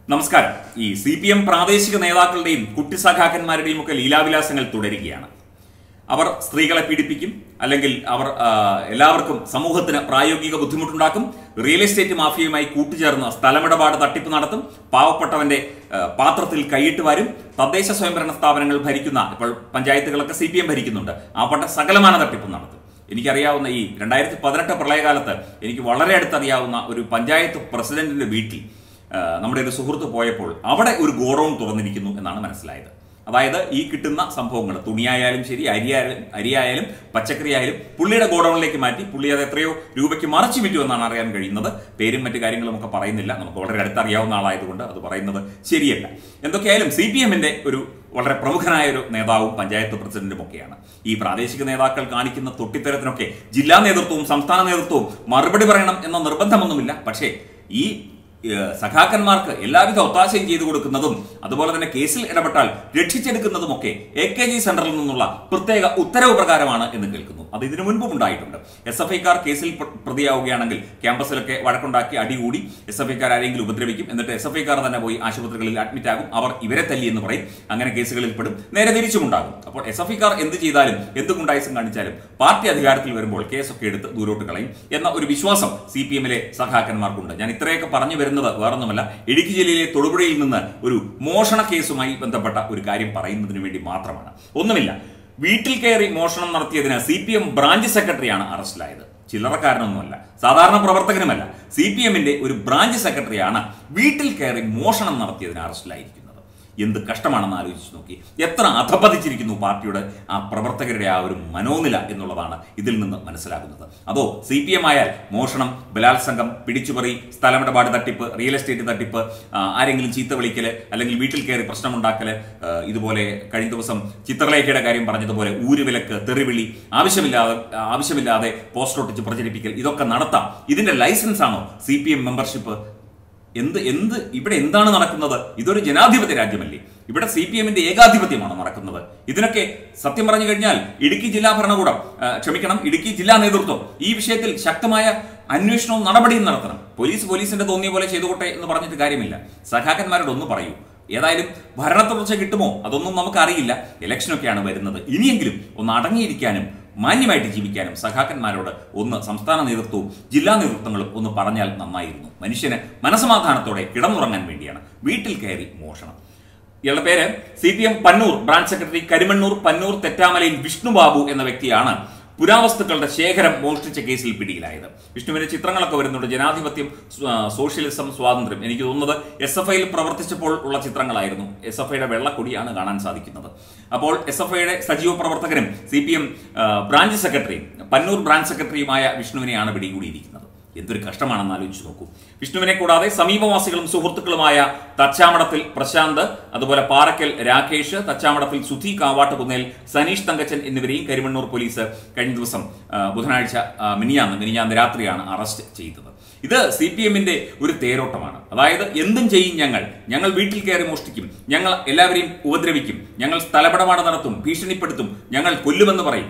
നമസ്കാരം ഈ C P M പ്രാദേശിക നേതാക്കളുടെയും കുട്ടി സഖാക്കന്മാരുടെയും ഒക്കെ ലീലാവിലാസങ്ങൾ തുടരുകയാണ് അവർ സ്ത്രീകളെ പീഡിപ്പിക്കും അല്ലെങ്കിൽ അവർ ആ, എല്ലാവർക്കും സമൂഹത്തിന് പ്രായോഗിക ബുദ്ധിമുട്ടുണ്ടാക്കും റിയൽ എസ്റ്റേറ്റ് മാഫിയയുമായി കൂട്ടുചേർന്ന് സ്ഥലമിടപാട് തട്ടിപ്പ് നടത്തും പാവപ്പെട്ടവന്റെ ആ, പാത്രത്തിൽ കൈയിട്ട് വരും തദ്ദേശ സ്വയംഭരണ സ്ഥാപനങ്ങൾ ഭരിക്കുന്ന ഇപ്പോൾ പഞ്ചായത്തുകളൊക്കെ സി പി എം ഭരിക്കുന്നുണ്ട് ആ പട്ട സകലമാന തട്ടിപ്പ് നടത്തും എനിക്കറിയാവുന്ന ഈ രണ്ടായിരത്തി പതിനെട്ട് പ്രളയകാലത്ത് എനിക്ക് വളരെ അടുത്തറിയാവുന്ന ഒരു പഞ്ചായത്ത് പ്രസിഡന്റിന്റെ വീട്ടിൽ ആ, നമ്മുടെ ഒരു സുഹൃത്ത് പോയപ്പോൾ അവിടെ ഒരു ഗോഡൌൺ തുറന്നിരിക്കുന്നു എന്നാണ് മനസ്സിലായത് അതായത് ഈ കിട്ടുന്ന സംഭവങ്ങൾ തുണിയായാലും ശരി അരിയായാലും അരിയായാലും പച്ചക്കറി ആയാലും പുള്ളിയുടെ ഗോഡൌണിലേക്ക് മാറ്റി പുള്ളി അത് എത്രയോ രൂപയ്ക്ക് മറച്ചു വിറ്റു എന്നാണ് അറിയാൻ കഴിയുന്നത് പേരും മറ്റു കാര്യങ്ങളും ഒക്കെ പറയുന്നില്ല നമുക്ക് വളരെ അടുത്തറിയാവുന്ന ആളായതുകൊണ്ട് അത് പറയുന്നത് ശരിയല്ല എന്തൊക്കെയായാലും സി പി എമ്മിന്റെ ഒരു വളരെ പ്രമുഖനായ ഒരു നേതാവും പഞ്ചായത്ത് പ്രസിഡന്റും ഒക്കെയാണ് ഈ പ്രാദേശിക നേതാക്കൾ കാണിക്കുന്ന തൊട്ടിത്തരത്തിനൊക്കെ ജില്ലാ നേതൃത്വവും സംസ്ഥാന നേതൃത്വവും മറുപടി പറയണം എന്ന നിർബന്ധമൊന്നുമില്ല പക്ഷേ ഈ ഏഹ്, സഖാക്കന്മാർക്ക് എല്ലാവിധ ഒത്താശയും ചെയ്തു കൊടുക്കുന്നതും അതുപോലെ തന്നെ കേസിൽ ഇടപെട്ടാൽ രക്ഷിച്ചെടുക്കുന്നതുമൊക്കെ എ കെ ജി സെന്ററിൽ നിന്നുള്ള പ്രത്യേക ഉത്തരവ് പ്രകാരമാണ് എന്ന് കേൾക്കുന്നു അത് ഇതിനു മുൻപും ഉണ്ടായിട്ടുണ്ട് എസ് എഫ് ഐക്കാർ കേസിൽ പ്ര- പ്രതിയാവുകയാണെങ്കിൽ ക്യാമ്പസിലൊക്കെ വഴക്കുണ്ടാക്കി അടികൂടി എസ് എഫ് ഐക്കാർ ആരെങ്കിലും ഉപദ്രവിക്കും എന്നിട്ട് എസ് എഫ് ഐക്കാർ തന്നെ പോയി ആശുപത്രികളിൽ അഡ്മിറ്റ് ആകും അവർ ഇവരെ തല്ലി എന്ന് പറയും അങ്ങനെ കേസുകളിൽ പെടും നേരെ തിരിച്ചുമുണ്ടാകും അപ്പോൾ എസ് എഫ് ഐക്കാർ എന്ത് ചെയ്താലും എന്ത് ഗുണ്ടായിസം കാണിച്ചാലും പാർട്ടി അധികാരത്തിൽ വരുമ്പോൾ കേസൊക്കെ എടുത്ത് ദൂരോട്ട് കളയും എന്ന ഒരു വിശ്വാസം സി പി എമ്മിലെ സഖാക്കന്മാർക്കുണ്ട് ഞാൻ ഇത്രയൊക്കെ പറഞ്ഞു വരുന്നത് വേറൊന്നുമല്ല ഇടുക്കി ജില്ലയിലെ തൊടുപുഴയിൽ നിന്ന് ഒരു മോഷണ കേസുമായി ബന്ധപ്പെട്ട ഒരു കാര്യം പറയുന്നതിന് വേണ്ടി മാത്രമാണ് ഒന്നുമില്ല വീട്ടിൽ കയറി മോഷണം നടത്തിയതിന് സി പി എം ബ്രാഞ്ച് സെക്രട്ടറിയാണ് അറസ്റ്റിലായത് ചില്ലറക്കാരനൊന്നുമല്ല സാധാരണ പ്രവർത്തകനുമല്ല സി പി എമ്മിന്റെ ഒരു ബ്രാഞ്ച് സെക്രട്ടറിയാണ് വീട്ടിൽ കയറി മോഷണം നടത്തിയതിന് അറസ്റ്റിലായിരിക്കുന്നത് എന്ത് കഷ്ടമാണെന്ന് ആലോചിച്ച് നോക്കി എത്ര അധപതിച്ചിരിക്കുന്നു പാർട്ടിയുടെ ആ പ്രവർത്തകരുടെ ആ ഒരു മനോനില എന്നുള്ളതാണ് ഇതിൽ നിന്ന് മനസ്സിലാകുന്നത് അതോ സി പി എം ആയാൽ മോഷണം ബലാത്സംഗം പിടിച്ചുപറി സ്ഥലമിടപാട് തട്ടിപ്പ് റിയൽ എസ്റ്റേറ്റ് തട്ടിപ്പ് ആ, ആരെങ്കിലും ചീത്ത വിളിക്കല് അല്ലെങ്കിൽ വീട്ടിൽ കയറി പ്രശ്നമുണ്ടാക്കല് ആ, ഇതുപോലെ കഴിഞ്ഞ ദിവസം ചിത്രലേഖയുടെ കാര്യം പറഞ്ഞതുപോലെ ഊരുവിലക്ക് തെറിവിളി ആവശ്യമില്ലാതെ ആവശ്യമില്ലാതെ പോസ്റ്റർ ഒട്ടിച്ച് പ്രചരിപ്പിക്കൽ ഇതൊക്കെ നടത്താം ഇതിന്റെ ലൈസൻസ് ആണോ സി പി എം മെമ്പർഷിപ്പ് എന്ത് എന്ത് ഇവിടെ എന്താണ് നടക്കുന്നത് ഇതൊരു ജനാധിപത്യ രാജ്യമല്ലേ ഇവിടെ സി പി എമ്മിന്റെ ഏകാധിപത്യമാണ് നടക്കുന്നത് ഇതിനൊക്കെ സത്യം പറഞ്ഞു കഴിഞ്ഞാൽ ഇടുക്കി ജില്ലാ ഭരണകൂടം ആ, ക്ഷമിക്കണം ഇടുക്കി ജില്ലാ നേതൃത്വം ഈ വിഷയത്തിൽ ശക്തമായ അന്വേഷണവും നടപടിയും നടത്തണം പോലീസ് പോലീസിന്റെ തോന്നിയ പോലെ ചെയ്തുകൊട്ടെ എന്ന് പറഞ്ഞിട്ട് കാര്യമില്ല സഖാക്കന്മാരോട് ഒന്ന് പറയൂ ഏതായാലും ഭരണ തുടർച്ച കിട്ടുമോ അതൊന്നും നമുക്ക് അറിയില്ല ഇലക്ഷനൊക്കെയാണ് വരുന്നത് ഇനിയെങ്കിലും ഒന്ന് അടങ്ങിയിരിക്കാനും മാന്യമായിട്ട് ജീവിക്കാനും സഖാക്കന്മാരോട് ഒന്ന് സംസ്ഥാന നേതൃത്വവും ജില്ലാ നേതൃത്വങ്ങളും ഒന്ന് പറഞ്ഞാൽ നന്നായിരുന്നു മനുഷ്യന് മനസമാധാനത്തോടെ കിടന്നുറങ്ങാൻ വേണ്ടിയാണ് വീട്ടിൽ കയറി മോഷണം ഇയാളുടെ പേര് C P M Pannur branch secretary Karimannoor Pannur തെറ്റാമലയിൽ വിഷ്ണുബാബു എന്ന വ്യക്തിയാണ് പുരാവസ്തുക്കളുടെ ശേഖരം മോഷ്ടിച്ച കേസിൽ പിടിയിലായത് വിഷ്ണുവിന്റെ ചിത്രങ്ങളൊക്കെ വരുന്നുണ്ട് ജനാധിപത്യം സ്വ- ആ, സോഷ്യലിസം സ്വാതന്ത്ര്യം എനിക്ക് തോന്നുന്നത് എസ് എഫ് ഐയിൽ പ്രവർത്തിച്ചപ്പോൾ ഉള്ള ചിത്രങ്ങളായിരുന്നു എസ് എഫ് ഐയുടെ വെള്ളക്കൊടിയാണ് കാണാൻ സാധിക്കുന്നത് അപ്പോൾ എസ് എഫ് ഐയുടെ സജീവ പ്രവർത്തകനും സി പി എം ബ്രാഞ്ച് സെക്രട്ടറിയും പന്നൂർ ബ്രാഞ്ച് സെക്രട്ടറിയുമായ വിഷ്ണുവിനെയാണ് പിടികൂടിയിരിക്കുന്നത് എന്തൊരു കഷ്ടമാണെന്ന് ആലോചിച്ച് നോക്കൂ വിഷ്ണുവിനെ കൂടാതെ സമീപവാസികളും സുഹൃത്തുക്കളുമായ തച്ചാമടത്തിൽ പ്രശാന്ത് അതുപോലെ പാറക്കൽ രാകേഷ് തച്ചാമടത്തിൽ സുധി കാവാട്ടുകുന്നേൽ സനീഷ് തങ്കച്ചൻ എന്നിവരെയും കരിമണ്ണൂർ പോലീസ് കഴിഞ്ഞ ദിവസം ആ, ബുധനാഴ്ച ആ, മിനിയാന്ന് മിനിഞ്ഞാന്ന് രാത്രിയാണ് അറസ്റ്റ് ചെയ്തത് ഇത് സി പി എമ്മിന്റെ ഒരു തേരോട്ടമാണ് അതായത് എന്തും ചെയ്യും ഞങ്ങൾ ഞങ്ങൾ വീട്ടിൽ കയറി മോഷ്ടിക്കും ഞങ്ങൾ എല്ലാവരെയും ഉപദ്രവിക്കും ഞങ്ങൾ സ്ഥലപടപാട് നടത്തും ഭീഷണിപ്പെടുത്തും ഞങ്ങൾ കൊല്ലുമെന്ന് പറയും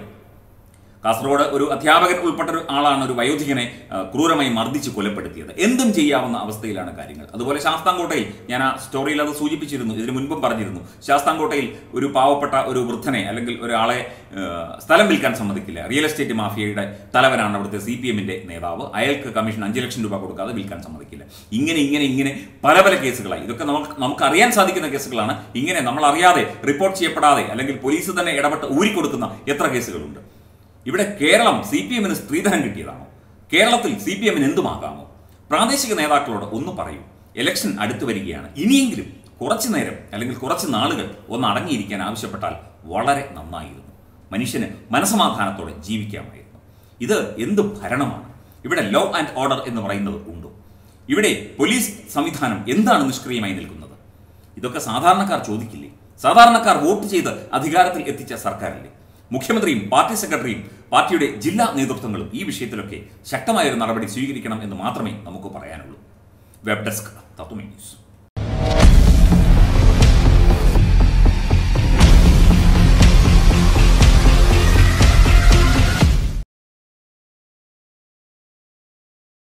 കാസർഗോഡ് ഒരു അധ്യാപകൻ ഉൾപ്പെട്ട ഒരു ആളാണ് ഒരു വയോധികനെ ആ, ക്രൂരമായി മർദ്ദിച്ച് കൊലപ്പെടുത്തിയത് എന്തും ചെയ്യാവുന്ന അവസ്ഥയിലാണ് കാര്യങ്ങൾ അതുപോലെ ശാസ്താംകോട്ടയിൽ ഞാൻ ആ സ്റ്റോറിയിൽ അത് സൂചിപ്പിച്ചിരുന്നു ഇതിനു മുൻപും പറഞ്ഞിരുന്നു ശാസ്താംകോട്ടയിൽ ഒരു പാവപ്പെട്ട ഒരു വൃദ്ധനെ അല്ലെങ്കിൽ ഒരാളെ ആ, സ്ഥലം വിൽക്കാൻ സമ്മതിക്കില്ല റിയൽ എസ്റ്റേറ്റ് മാഫിയയുടെ തലവനാണ് അവിടുത്തെ സി പി എമ്മിന്റെ നേതാവ് അയാൾക്ക് കമ്മീഷൻ അഞ്ച് ലക്ഷം രൂപ കൊടുക്കാതെ വിൽക്കാൻ സമ്മതിക്കില്ല ഇങ്ങനെ ഇങ്ങനെ ഇങ്ങനെ പല പല കേസുകളായി ഇതൊക്കെ നമുക്ക് നമുക്ക് അറിയാൻ സാധിക്കുന്ന കേസുകളാണ് ഇങ്ങനെ നമ്മൾ അറിയാതെ റിപ്പോർട്ട് ചെയ്യപ്പെടാതെ അല്ലെങ്കിൽ പോലീസ് തന്നെ ഇടപെട്ട് ഊരിക്കൊടുക്കുന്ന എത്ര കേസുകളുണ്ട് ഇവിടെ കേരളം സി പി എമ്മിന് സ്ത്രീധനം കിട്ടിയതാണോ കേരളത്തിൽ സി പി എമ്മിന് എന്തുമാകാമോ പ്രാദേശിക നേതാക്കളോട് ഒന്ന് പറയൂ ഇലക്ഷൻ അടുത്തു വരികയാണ് ഇനിയെങ്കിലും കുറച്ചു നേരം അല്ലെങ്കിൽ കുറച്ച് നാളുകൾ ഒന്ന് അടങ്ങിയിരിക്കാൻ ആവശ്യപ്പെട്ടാൽ വളരെ നന്നായിരുന്നു മനുഷ്യന് മനസമാധാനത്തോടെ ജീവിക്കാമായിരുന്നു ഇത് എന്ത് ഭരണമാണ് ഇവിടെ ലോ ആൻഡ് ഓർഡർ എന്ന് പറയുന്നത് ഉണ്ടോ ഇവിടെ പോലീസ് സംവിധാനം എന്താണ് നിഷ്ക്രിയമായി നിൽക്കുന്നത് ഇതൊക്കെ സാധാരണക്കാർ ചോദിക്കില്ലേ സാധാരണക്കാർ വോട്ട് ചെയ്ത് അധികാരത്തിൽ എത്തിച്ച സർക്കാരല്ലേ മുഖ്യമന്ത്രിയും പാർട്ടി സെക്രട്ടറിയും പാർട്ടിയുടെ ജില്ലാ നേതൃത്വങ്ങളും ഈ വിഷയത്തിലൊക്കെ ശക്തമായ ഒരു നടപടി സ്വീകരിക്കണം എന്ന് മാത്രമേ നമുക്ക് പറയാനുള്ളൂ വെബ് ഡെസ്ക് തത്വമേ ന്യൂസ്